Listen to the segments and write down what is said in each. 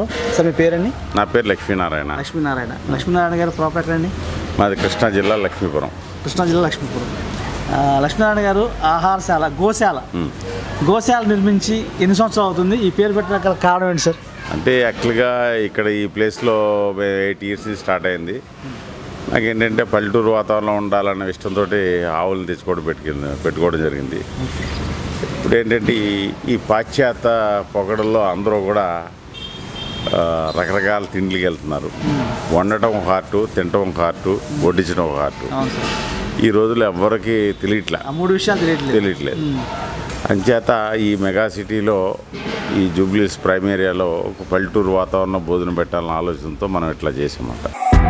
ఉన్నారు సార్ మీ పేరండి నా పేరు లక్ష్మీనారాయణ లక్ష్మీనారాయణ లక్ష్మీనారాయణ గారు ప్రాపర్ ఎక్కడండి మాది కృష్ణా జిల్లా లక్ష్మీపురం కృష్ణా జిల్లా లక్ష్మీపురం ఆ, లక్ష్మీనారాయణ గారు ఆహారశాల గోశాల గోశాల నిర్మించి ఎన్ని సంవత్సరాలు అవుతుంది ఈ పేరు పెట్టిన గల కారణం ఏంటి సార్ అంటే యాక్చువల్గా ఇక్కడ ఈ ప్లేస్లో ఎయిట్ ఇయర్స్ స్టార్ట్ అయింది నాకు ఏంటంటే పల్లెటూరు వాతావరణం ఉండాలన్న ఇష్టంతో ఆవులను తెచ్చుకోవడం పెట్టుకుంది పెట్టుకోవడం జరిగింది ఇప్పుడు ఏంటంటే ఈ- ఈ పాశ్చాత్య పొగడల్లో అందరూ కూడా ఆ, రకరకాల తిండ్లకి వెళ్తున్నారు వండటం ఒక హార్టు తినటం ఒక హార్టు వడ్డించడం ఒక హార్టు అవును సార్ ఈ రోజుల్లో ఎవ్వరికి తెలియట్లే ఆ మూడు విషయాలు తెలియట్లేదు తెలియట్లేదు అంచేత ఈ మెగా సిటీలో ఈ జూబ్లీస్ ప్రైమ్ ఏరియాలో ఒక పల్లెటూరు వాతావరణం భోజనం పెట్టాలన్న ఆలోచనతో మనం ఇట్లా చేసామన్నమాట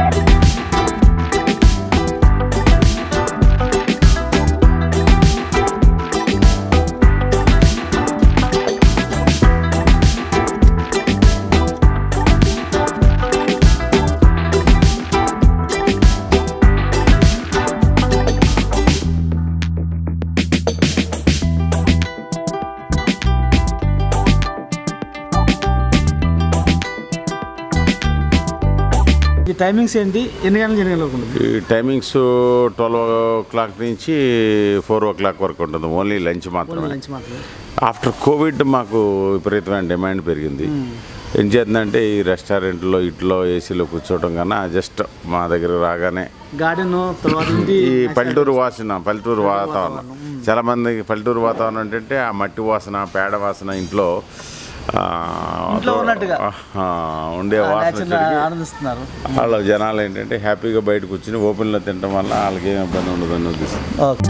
ఈ టైమింగ్స్ ఏంటి ఎన్ని గంటలకు ఎన్ని గంటలకు ఉంటుంది ఈ టైమింగ్స్ ట్వెల్వ్ ఓ క్లాక్ నుంచి ఫోర్ ఓ క్లాక్ వరకు ఉంటుంది ఓన్లీ లంచ్ మాత్రమే లంచ్ మాత్రమే ఆఫ్టర్ కోవిడ్ మాకు విపరీతమైన డిమాండ్ పెరిగింది ఏం చేద్దంటే ఈ రెస్టారెంట్లో ఇట్లో ఏసీలో కూర్చోవడం కన్నా జస్ట్ మా దగ్గర రాగానే గార్డెన్ తర్వాత ఇంటి ఈ పల్లెటూరు వాసన పల్లెటూరు వాతావరణం చాలా మందికి పల్లెటూరు వాతావరణం ఏంటంటే ఆ మట్టి వాసన పేడ వాసన ఇంట్లో ఆ, ఇంట్లో ఉన్నట్టుగా. ఆ, ఉండే వాసన నేచర్ వచ్చేటికి ఆనందిస్తున్నారు వాళ్ళ జనాలు ఏంటంటే హ్యాపీగా బయట కూర్చుని ఓపెన్లో తినడం వల్ల వాళ్ళకి ఏం ఇబ్బంది ఉండదని ఉద్దేశం ఓకే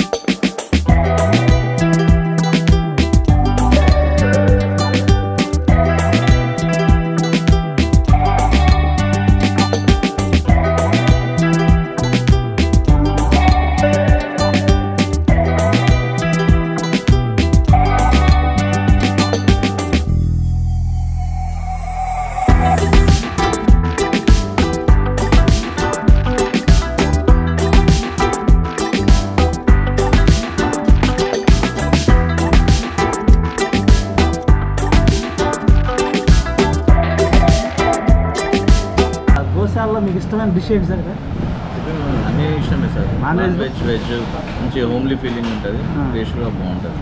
ఆ గోశాలలో మీకు ఇష్టమైన డిష్ ఏంటి సార్ ఇక్కడ? అన్ని ఇష్టమే sir non non veg? Veg veg మంచి హోమ్లీ ఫీలింగ్ ఉంటుంది ఆ. టేస్ట్గా బాగుంటుంది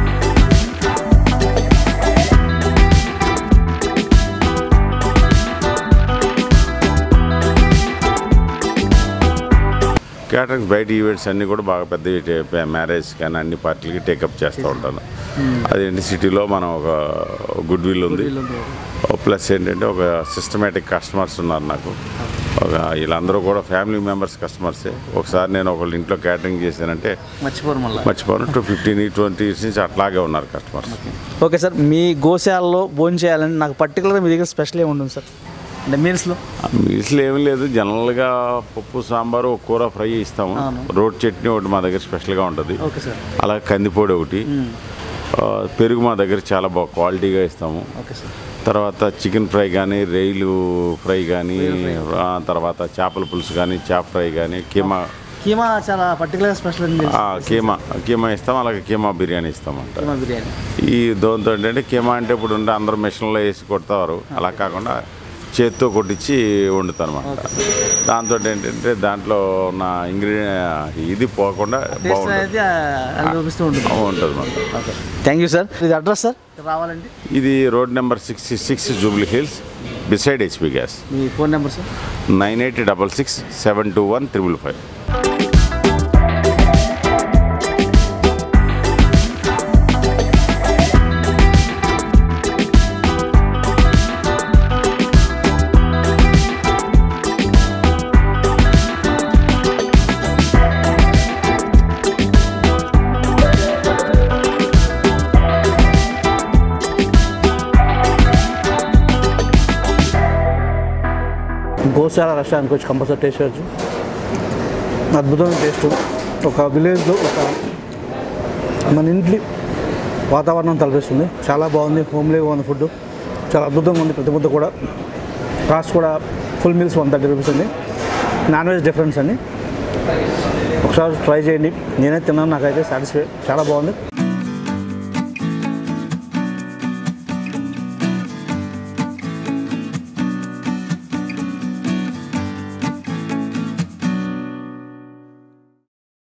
క్యాటరింగ్స్ బయట ఈవెంట్స్ అన్నీ కూడా బాగా పెద్ద మ్యారేజ్ కానీ అన్ని పార్టీలకి టేకప్ చేస్తూ ఉంటాను అదేంటి సిటీలో మనం ఒక గుడ్ విల్ ఉంది ప్లస్ ఏంటంటే ఒక సిస్టమేటిక్ కస్టమర్స్ ఉన్నారు నాకు ఒక వీళ్ళందరూ కూడా ఫ్యామిలీ మెంబర్స్ కస్టమర్సే ఒకసారి నేను ఒకళ్ళ ఇంట్లో క్యాటరింగ్ చేశానంటే మర్చిపోరు మళ్ళీ మర్చిపోను టూ ఫిఫ్టీన్ ట్వంటీ ఇయర్స్ నుంచి అట్లాగే ఉన్నారు కస్టమర్స్ ఓకే సార్ మీ గోశాలలో భోజనం చేయాలని నాకు పర్టికులర్గా మీ దగ్గర స్పెషల్ ఏమి ఉంటుంది సార్ అంటే మీల్స్లో మీల్స్లో ఏమీ లేదు జనరల్గా పప్పు సాంబారు ఒక కూర ఫ్రై ఇస్తాము అవును. రోడ్ చట్నీ ఒకటి మా దగ్గర స్పెషల్గా ఉంటుంది ఓకే సార్ అలాగే కందిపొడి ఒకటి ఆ, పెరుగు మా దగ్గర చాలా బాగా క్వాలిటీగా ఇస్తాము ఓకే సార్ తర్వాత చికెన్ ఫ్రై కానీ రైలు ఫ్రై కానీ ఆ, తర్వాత చేపల పులుసు కానీ చేప ఫ్రై కానీ కీమా కీమా చాలా పర్టికులర్గా స్పెషల్ అని తెలుసు. ఆ, కీమా కీమా ఇస్తాం అలాగే కీమా బిర్యానీ ఇస్తామంట కీమా బిర్యానీ ఈ దాంతో ఏంటంటే కీమా అంటే ఇప్పుడు ఉండే అందరూ మిషన్లో వేసి కొడతారు అలా కాకుండా చేత్తో కొట్టించి వండుతారు అనమాట దాంతో ఏంటంటే దాంట్లో ఉన్న ఇంగ్రీడియంట్ ఇది పోకుండా టేస్ట్ బాగుంటుంది అనేది ఆ, అది చూపిస్తూ ఉంటుంది ఉంటుంది అనమాట ఓకే థ్యాంక్ యూ సార్ ఇది అడ్రస్ సార్ రావాలండి ఇది road number sixty six Jubilee Hills beside HP gas మీ phone number sir nine eight double six seven two one triple five Goshala రెస్టారెంట్కి వచ్చి కంపల్సరీ టేస్ట్ చేయొచ్చు అద్భుతమైన టేస్ట్ ఒక విలేజ్లో ఒక మన ఇంటి వాతావరణం తలపిస్తుంది చాలా బాగుంది హోమ్లీగా ఉంది ఫుడ్ చాలా అద్భుతంగా ఉంది ప్రతి ముద్ద కూడా కాస్ట్ కూడా full meals one thirty rupees ఉంది నాన్ వెజ్ డిఫరెన్స్ అండి ఒకసారి ట్రై చేయండి నేనే తిన్నాను నాకైతే సాటిస్ఫై చాలా బాగుంది